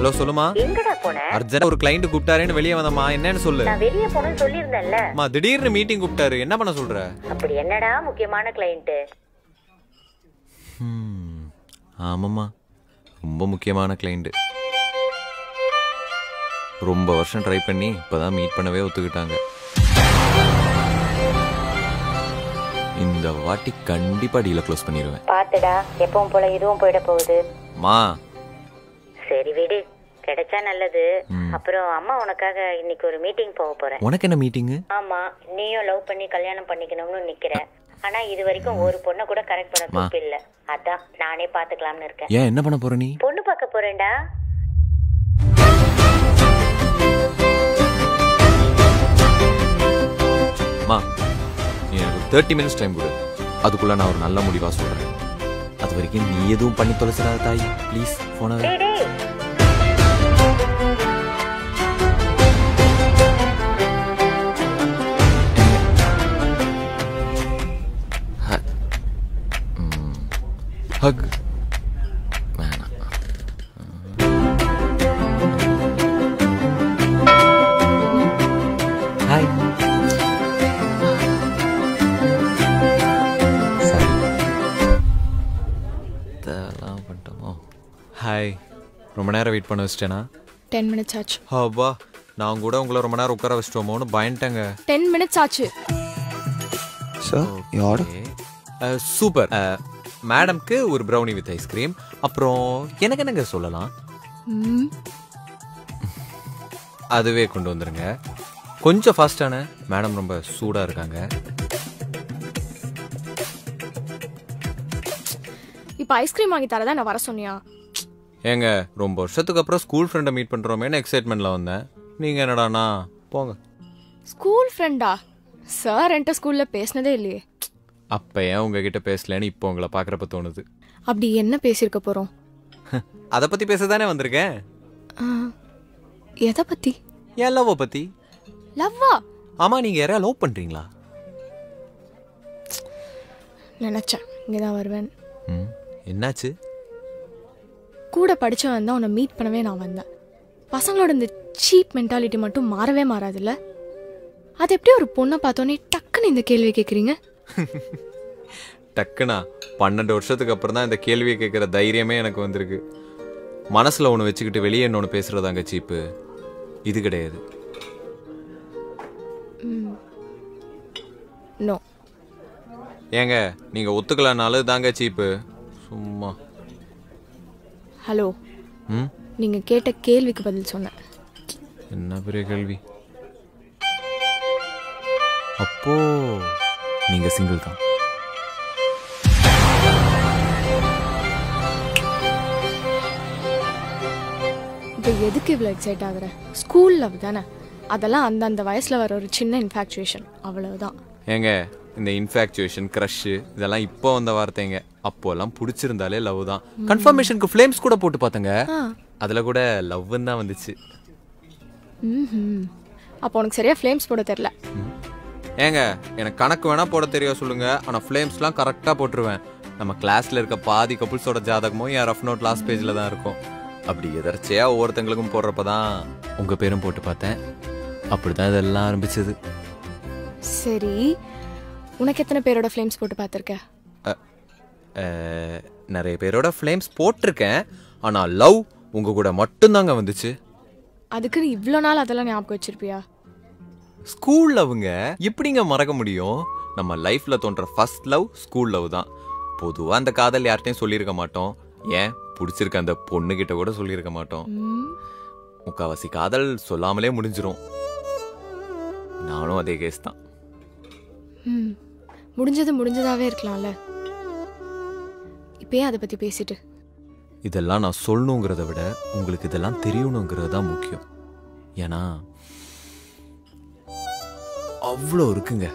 Hello சொல்லுமா எங்கடா போன அர்ஜென்ட் ஒரு கிளைண்ட் கூப்பிட்டாருன்னு வெளியே வந்தம்மா என்னன்னு சொல்லு நான் வெளியே போகணும்னு சொல்லியிருந்தேன்ல அம்மா திடீர்னு மீட்டிங் கூப்பிட்டாரு என்ன பண்ண சொல்ற அப்படி என்னடா முக்கியமான கிளைண்ட் ம், ஆமாம்மா ரொம்ப முக்கியமான கிளைண்ட் ரொம்ப வருஷம் ட்ரை பண்ணி இப்பதான் மீட் பண்ணவே ஒத்துக்கிட்டாங்க இந்த வாட்டி கண்டிப்பா டீல க்ளோஸ் பண்ணிடுவேன் பாத்துடா எப்பவும் போல இதுவும் போயிட போகுது மா சரி விடு கிடைச்சா நல்லது அப்புறம் அம்மா உனக்காக இன்னைக்கு ஒரு மீட்டிங் போக போறேன் உனக்கு என்ன மீட்டிங்கு ஆமா நீயும் லவ் பண்ணி கல்யாணம் பண்ணிக்கணும்னு நிக்கிற ஆனா இது வரைக்கும் ஒரு பொண்ணை கூட கரெக்ட் பண்ண துப்பு இல்ல அதான் நானே பாத்துக்கலாம்னு இருக்கேன் ஏன் என்ன பண்ண போற நீ பொண்ணு பார்க்க போறேன்டா மா நீ எனக்கு தேர்ட்டி மினிட்ஸ் டைம் கொடு அதுக்குள்ள நான் ஒரு நல்ல முடிவா சொல்றேன் அது வரைக்கும் நீ எதுவும் பண்ணி தொலைச்சிடாத தாய் ப்ளீஸ் போன டேய் டேய் ஹக் வேணாம் ஹாய் சரி இதெல்லாம் பண்ணிட்டோமோ ஹாய் ரொம்ப நேரம் வெயிட் பண்ண வச்சிட்டேனா டென் மினிட்ஸ் ஆச்சு ஹப்பா நான் கூட உங்களை ரொம்ப நேரம் உட்கார வச்சிட்டோமோன்னு பயந்துட்டேங்க டென் மினிட்ஸ் ஆச்சு சார் யார் சூப்பர் மேடம்க்கு ஒரு ப்ரௌனி வித் ஐஸ்கிரீம் அப்புறம் எனக்கு என்னங்க சொல்லலாம் ம், அதுவே கொண்டு வந்துருங்க கொஞ்சம் ஃபாஸ்டான மேடம் ரொம்ப சூடா இருக்காங்க இப்போ ஐஸ்கிரீம் வாங்கி தரதா நான் வர சொன்னியா ஏங்க ரொம்ப வருஷத்துக்கு அப்புறம் ஸ்கூல் ஃப்ரெண்டை மீட் பண்றோமேன்னு எக்ஸைட்மெண்ட்ல வந்தேன் நீங்க என்னடானா போங்க ஸ்கூல் ஃப்ரெண்டா சார் என்கிட்ட ஸ்கூல்ல பேசினதே இல்லையே அப்ப ஏன் உங்ககிட்ட பேசலன்னு இப்போ உங்களை பார்க்கறப்ப தோணுது அப்படி என்ன பேசியிருக்க போறோம் அதை பத்தி பேச தானே வந்திருக்கேன் ஆ, எதை பத்தி ஏன் லவ் பத்தி லவ்வா ஆமா நீங்க யாரையா லவ் பண்றீங்களா நினைச்சேன் இங்கதான் வருவேன் ம், என்னாச்சு கூட படிச்சவன் தான் உன்னை மீட் பண்ணவே நான் வந்தேன் பசங்களோட இந்த சீப் மென்டாலிட்டி மட்டும் மாறவே மாறாதுல்ல அது எப்படி ஒரு பொண்ணை பார்த்தோன்னே டக்குன்னு இந்த கேள்வி கேட்குறீங்க டக்குனா பன்னெண்டு வருஷத்துக்கு அப்புறம் தான் இந்த கேள்வியை கேட்குற தைரியமே எனக்கு வந்திருக்கு மனசுல ஒன்று வச்சுக்கிட்டு வெளியே இன்னொன்று பேசுறதாங்க சீப்பு இது கிடையாது நோ ஏங்க நீங்க ஒத்துக்கலனாலும் தாங்க சீப்பு சும்மா ஹலோ ம் நீங்க கேட்ட கேள்விக்கு பதில் சொன்னேன் என்ன பெரிய கேள்வி அப்போ நீங்க சிங்கிள் தான் இப்போ எதுக்கு இவ்வளோ எக்ஸைட் ஆகுற ஸ்கூல் லவ் தானே அதெல்லாம் அந்தந்த வயசுல வர ஒரு சின்ன இன்ஃபாக்சுவேஷன் அவ்வளவுதான் ஏங்க இந்த இன்ஃபாக்சுவேஷன் க்ரஷ் இதெல்லாம் இப்போ வந்த வார்த்தைங்க அப்போ எல்லாம் பிடிச்சிருந்தாலே லவ் தான் கன்ஃபர்மேஷனுக்கு ஃப்ளேம்ஸ் கூட போட்டு பார்த்தங்க ஆ அதுல கூட லவ்னு தான் வந்துச்சு ம் அப்போ உனக்கு சரியா ஃப்ளேம்ஸ் போட தெரில ஏங்க எனக்கு கணக்கு வேணா போட தெரியும் சொல்லுங்க ஆனா ஃப்ளேம்ஸ்லாம் கரெக்டா போட்டுருவேன் நம்ம கிளாஸ்ல இருக்க பாதி கப்புள்ஸோட ஜாதகமும் என் ரஃப் நோட் லாஸ்ட் பேஜ்ல தான் இருக்கும் அப்படி எதர்ச்சியா ஒவ்வொருத்தங்களுக்கும் போடுறப்ப தான் உங்க பேரும் போட்டு பார்த்தேன் அப்படிதான் இதெல்லாம் ஆரம்பிச்சது சரி உனக்கு எத்தனை பேரோட ஃப்ளேம்ஸ் போட்டு பார்த்துருக்க அஹ், நிறைய பேரோட ஃப்ளேம்ஸ் போட்டிருக்கேன் ஆனா லவ் உங்க கூட மட்டும்தாங்க வந்துச்சு அதுக்குன்னு இவ்வளோ நாள் அதெல்லாம் ஞாபகம் வச்சிருப்பியா ஸ்கூல் லவ்ங்க எப்படிங்க மறக்க முடியும் நம்ம லைஃப்ல தோன்ற ஃபர்ஸ்ட் லவ் ஸ்கூல் லவ் தான் பொதுவா அந்த காதல் யார்கிட்டயும் சொல்லியிருக்க மாட்டோம் ஏன் பிடிச்சிருக்க அந்த பொண்ணுகிட்ட கூட சொல்லியிருக்க மாட்டோம் ம் முக்காவாசி காதல் சொல்லாமலே முடிஞ்சிரும் நானும் அதே கேஸ் தான் ம் முடிஞ்சது முடிஞ்சதாவே இருக்கலாம்ல இப்பயே அதை பத்தி பேசிட்டு இதெல்லாம் நான் சொல்லணுங்கிறத விட உங்களுக்கு இதெல்லாம் தெரியணுங்கிறது தான் முக்கியம் ஏன்னா அவ்வளோ இருக்குங்க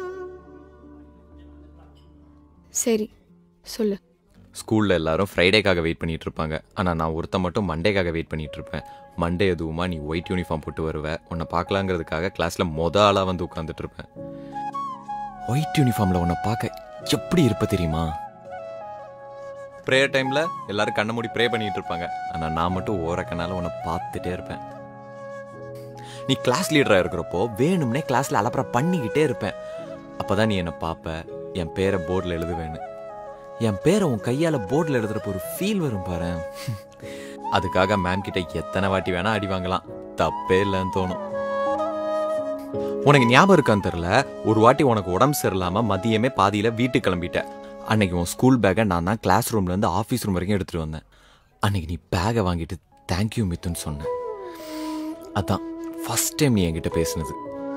சரி சொல்லு ஸ்கூல்ல எல்லாரும் ஃப்ரைடேக்காக வெயிட் பண்ணிட்டு இருப்பாங்க ஆனா நான் ஒருத்தன் மட்டும் மண்டேக்காக வெயிட் பண்ணிட்டு இருப்பேன் மண்டே எதுவுமா நீ ஒயிட் யூனிஃபார்ம் போட்டு வருவ உன்னை பார்க்கலாங்கிறதுக்காக கிளாஸ்ல மொத ஆளா வந்து உட்காந்துட்டு இருப்பேன் ஒயிட் யூனிஃபார்ம்ல உன்னை பார்க்க எப்படி இருப்ப தெரியுமா ப்ரேயர் டைம்ல எல்லாரும் கண்ணை மூடி ப்ரே பண்ணிட்டு இருப்பாங்க ஆனா நான் மட்டும் ஓரக்கனால உன்னை பார்த்துட்டே இருப்பேன் நீ கிளாஸ் லீடரா இருக்கிறப்போ வேணும்னே கிளாஸ்ல அலப்பற பண்ணிக்கிட்டே இருப்பேன் அப்பதான் நீ என்னை பார்ப்ப என் பேரை போர்டில் எழுதுவேன்னு என் பேரை உன் கையால போர்டில் எழுதுறப்போ ஒரு ஃபீல் வரும் பாரு அதுக்காக மேம் கிட்ட எத்தனை வாட்டி வேணா அடி வாங்கலாம் தப்பே இல்லைன்னு தோணும் உனக்கு ஞாபகம் இருக்கான்னு தெரியல ஒரு வாட்டி உனக்கு உடம்பு சரியில்லாம மதியமே பாதியில வீட்டுக்கு கிளம்பிட்ட அன்னைக்கு உன் ஸ்கூல் பேக்கை நான் தான் கிளாஸ் ரூம்ல இருந்து ஆஃபீஸ் ரூம் வரைக்கும் எடுத்துட்டு வந்தேன் அன்னைக்கு நீ பேக்கை வாங்கிட்டு தேங்க்யூ மித்துன்னு சொன்ன அதான் ஃபர்ஸ்ட் டைம் நீ என்கிட்ட பேசுனது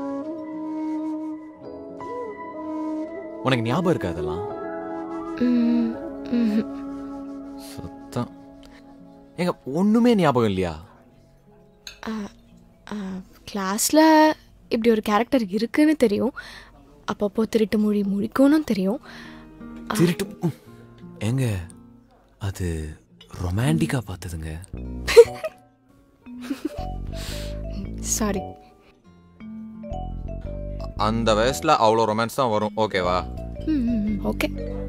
உனக்கு ஞாபகம் இருக்கா அதெல்லாம் ம், ம்ஹும். சுத்தம் எங்க ஒண்ணுமே ஞாபகம் இல்லையா கிளாஸில் இப்படி ஒரு கேரக்டர் இருக்குன்னு தெரியும் அப்பப்போ திருட்டு மொழி முழிக்கும்னு தெரியும் திருட்டு ம். ஏங்க அது ரொமான்டிக்கா பார்த்ததுங்க சாரி அந்த வயசுல அவ்வளோ ரொமான்ஸ் தான் வரும் ஓகேவா ஓகே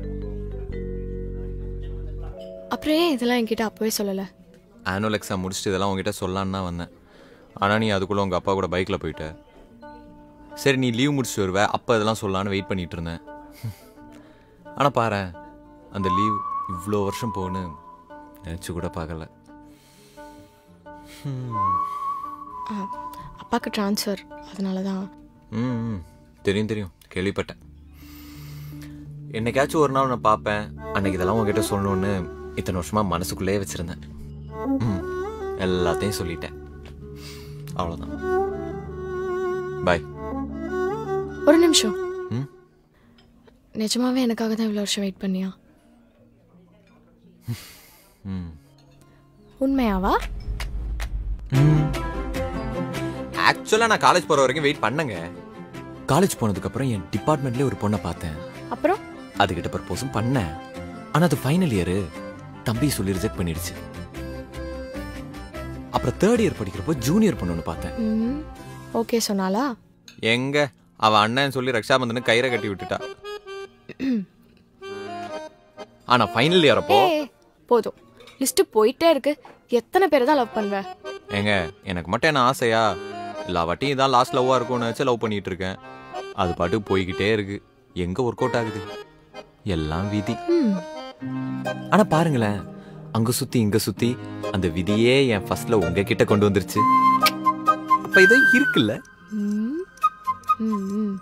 அப்புறம் ஏன் இதெல்லாம் என்கிட்ட அப்போவே சொல்லலை ஆனுவல் எக்ஸாம் முடிச்சுட்டு இதெல்லாம் உங்ககிட்ட சொல்லலான்னு தான் வந்தேன் ஆனால் நீ அதுக்குள்ளே உங்கள் அப்பா கூட பைக்கில் போயிட்ட சரி நீ லீவ் முடிச்சுட்டு வருவ அப்போ இதெல்லாம் சொல்லலான்னு வெயிட் பண்ணிட்டு இருந்தேன் ஆனால் பாரேன் அந்த லீவ் இவ்வளோ வருஷம் போன்னு நினச்சி கூட பார்க்கல அப்பாவுக்கு ட்ரான்ஸ்ஃபர் அதனால தான் ம் ம். தெரியும் தெரியும் கேள்விப்பட்டேன் என்னைக்காச்சும் ஒரு நாள் நான் பார்ப்பேன் அன்னைக்கு இதெல்லாம் உங்ககிட்ட சொல்லணும்னு இத்தனை வருஷமா மனசுக்குள்ளேயே வச்சிருந்தேன் ம் எல்லாத்தையும் சொல்லிட்டேன் அவ்வளோதான் பாய் ஒரு நிமிஷம் ம் நிஜமாவே எனக்காக தான் இவ்வளோ வருஷம் வெயிட் பண்ணியா ம் உண்மையாவா ஆக்சுவலாக நான் காலேஜ் போகிற வரைக்கும் வெயிட் பண்ணங்க காலேஜ் போனதுக்கப்புறம் என் டிபார்ட்மெண்ட்லேயே ஒரு பொண்ணை பார்த்தேன் அப்புறம் அதுகிட்ட ப்ரப்போஸும் பண்ணேன் ஆனால் அது ஃபைனல் இயரு தம்பி சொல்லி ரிஜெக்ட் பண்ணிடுச்சு அப்புறம் தேர்ட் இயர் படிக்கிறப்போ ஜூனியர் பொண்ணு ஒன்று பார்த்தேன் ம் ஓகே சொன்னாலா எங்க அவ அண்ணன் சொல்லி ரக்ஷாபந்தனு கயிறை கட்டி விட்டுட்டா ஆனா ஃபைனல் இயர் அப்போ ஏய் போதும் லிஸ்ட்டு போயிட்டே இருக்கு எத்தனை பேர் தான் லவ் பண்ணுவ ஏங்க எனக்கு மட்டும் என்ன ஆசையா எல்லா வாட்டியும் இதான் லாஸ்ட் லவ்வா இருக்கும்னு வச்சு லவ் பண்ணிட்டு இருக்கேன் அது பாட்டுக்கு போய்கிட்டே இருக்கு எங்க ஒர்க் அவுட் ஆகுது எல்லாம் விதி ம் ஆனா பாருங்களேன் அங்க சுத்தி இங்க சுத்தி அந்த விதியே என் ஃபர்ஸ்ட்ல உங்ககிட்ட கொண்டு வந்துருச்சு அப்ப இது இருக்குல்ல ம் ம் ம்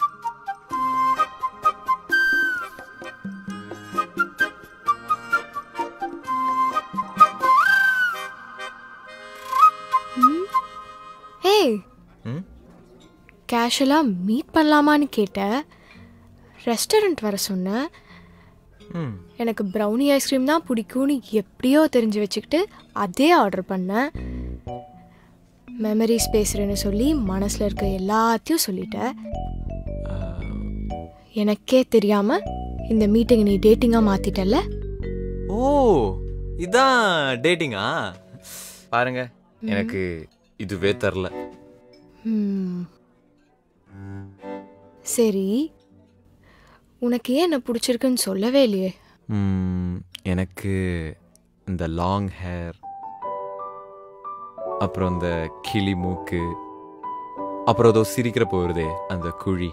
ம். ஏய் ம்? கேஷுவலாக மீட் பண்ணலாமான்னு கேட்டேன் ரெஸ்டாரண்ட் வர சொன்னேன் ம் எனக்கு ப்ரௌனி ஐஸ்கிரீம் தான் பிடிக்கும்னு எப்படியோ தெரிஞ்சு வச்சுக்கிட்டு அதே ஆர்டர் பண்ணேன் மெமரிஸ் பேசுகிறேன்னு சொல்லி மனசில் இருக்க எல்லாத்தையும் சொல்லிட்டேன் எனக்கே தெரியாமல் இந்த மீட்டிங் நீ டேட்டிங்காக மாற்றிட்டல ஓ இதான் டேட்டிங்கா பாருங்க எனக்கு இதுவே தெரில சரி உனக்கு ஏன் என்ன பிடிச்சிருக்குன்னு சொல்லவே இல்லையே எனக்கு இந்த லாங் ஹேர் அப்புறம் இந்த கிளி மூக்கு அப்புறம் ஏதோ சிரிக்கிற போகிறதே அந்த குழி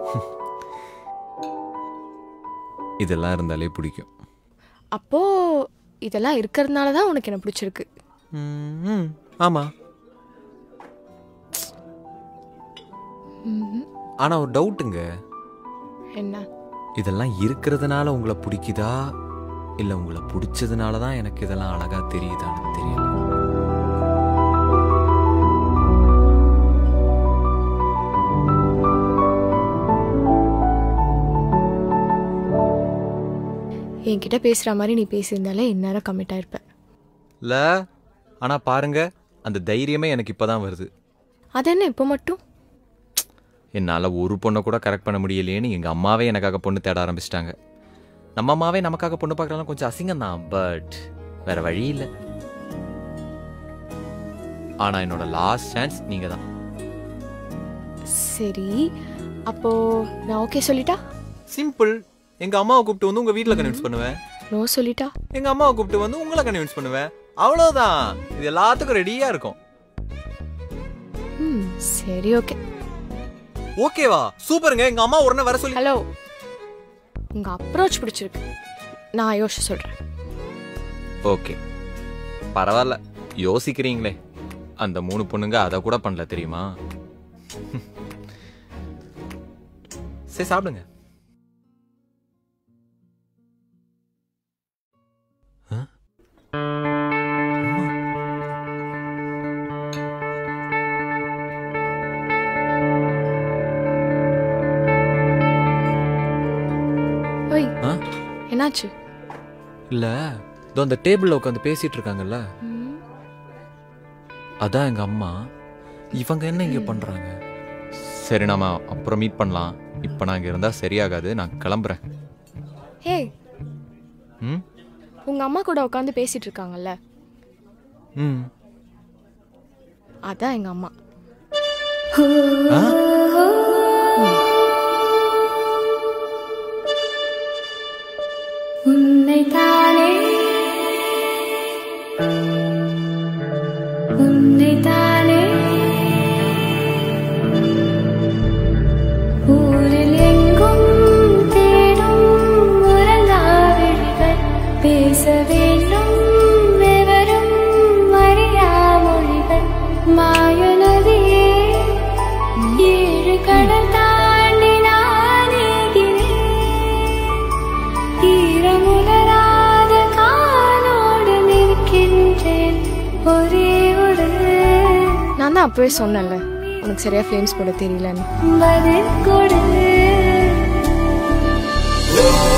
இதெல்லாம் இருந்தாலே பிடிக்கும் அப்போ இதெல்லாம் இருக்கிறதுனால தான் உனக்கு என்ன பிடிச்சிருக்கு ம், ஆமா ஆனா ஒரு டவுட்டுங்க என்ன இதெல்லாம் இருக்கிறதுனால உங்களை பிடிக்குதா இல்ல உங்களை பிடிச்சதுனால தான் எனக்கு இதெல்லாம் அழகா தெரியுதான்னு தெரியல என்கிட்ட பேசுகிற மாதிரி நீ பேசியிருந்தாலே இந்நேரம் கமிட் ஆயிருப்ப இல்ல ஆனா பாருங்க அந்த தைரியமே எனக்கு இப்பதான் வருது அது என்ன இப்போ மட்டும் என்னால ஒரு பொண்ணை கூட கரெக்ட் பண்ண முடியலையேன்னு எங்க அம்மாவே எனக்காக பொண்ணு தேட ஆரம்பிச்சிட்டாங்க நம்ம அம்மாவே நமக்காக பொண்ணு பார்க்கலாம் கொஞ்சம் அசிங்கம் தான் பட் வேற வழி இல்லை ஆனா என்னோட லாஸ்ட் சான்ஸ் நீங்க தான் சரி அப்போ நான் ஓகே சொல்லிட்டா சிம்பிள் எங்க அம்மாவை கூப்பிட்டு வந்து உங்க வீட்ல கன்வின்ஸ் பண்ணுவேன் நோ சொல்லிட்டா எங்க அம்மாவை கூப்பிட்டு வந்து உங்களை கன்வின்ஸ் பண்ணுவேன் அவ்வளவுதான் இது எல்லாத்துக்கும் ரெடியா இருக்கும் ம் சரி ஓகே ஓகேவா சூப்பருங்க எங்க அம்மா உடனே வர சொல்லி ஹலோ உங்க அப்ரோச் பிடிச்சிருக்கு நான் யோசிச்சு சொல்றேன் ஓகே பரவாயில்ல யோசிக்கிறீங்களே அந்த மூணு பொண்ணுங்க அதை கூட பண்ணல தெரியுமா சரி சாப்பிடுங்க ஆ? அம்மா. ஓய் ஆ? என்னாச்சு இல்ல இதோ அந்த டேபிள்ல உட்காந்து பேசிட்டு இருக்காங்கல்ல ம், அதான் எங்க அம்மா இவங்க என்ன இங்க பண்றாங்க சரி நாம அப்புறம் மீட் பண்ணலாம் இப்ப நான் இங்க இருந்தா சரியாகாது நான் கிளம்புறேன் ஹே ம் உங்க அம்மா கூட உட்காந்து பேசிட்டு இருக்காங்கல்ல ம் அதான் எங்க அம்மா ஆ? உன்னைத்தானே உன்னைத்தானே ஊரில் எங்கும் தேடும் உறங்காவிழிகள் பேச வேண்டும் விவரம் அறியா மொழிகள் மாயநதியே ஏழு கடல் தாண்டி நான் ஏகினேன் ஈரமுலராத காலோடு நிற்கின்றேன் ஒரே ஒரு நான் தான் அப்பவே சொன்னேன்ல உனக்கு சரியா ஃப்ளேம்ஸ் போட தெரியலன்னு பதில் கொடு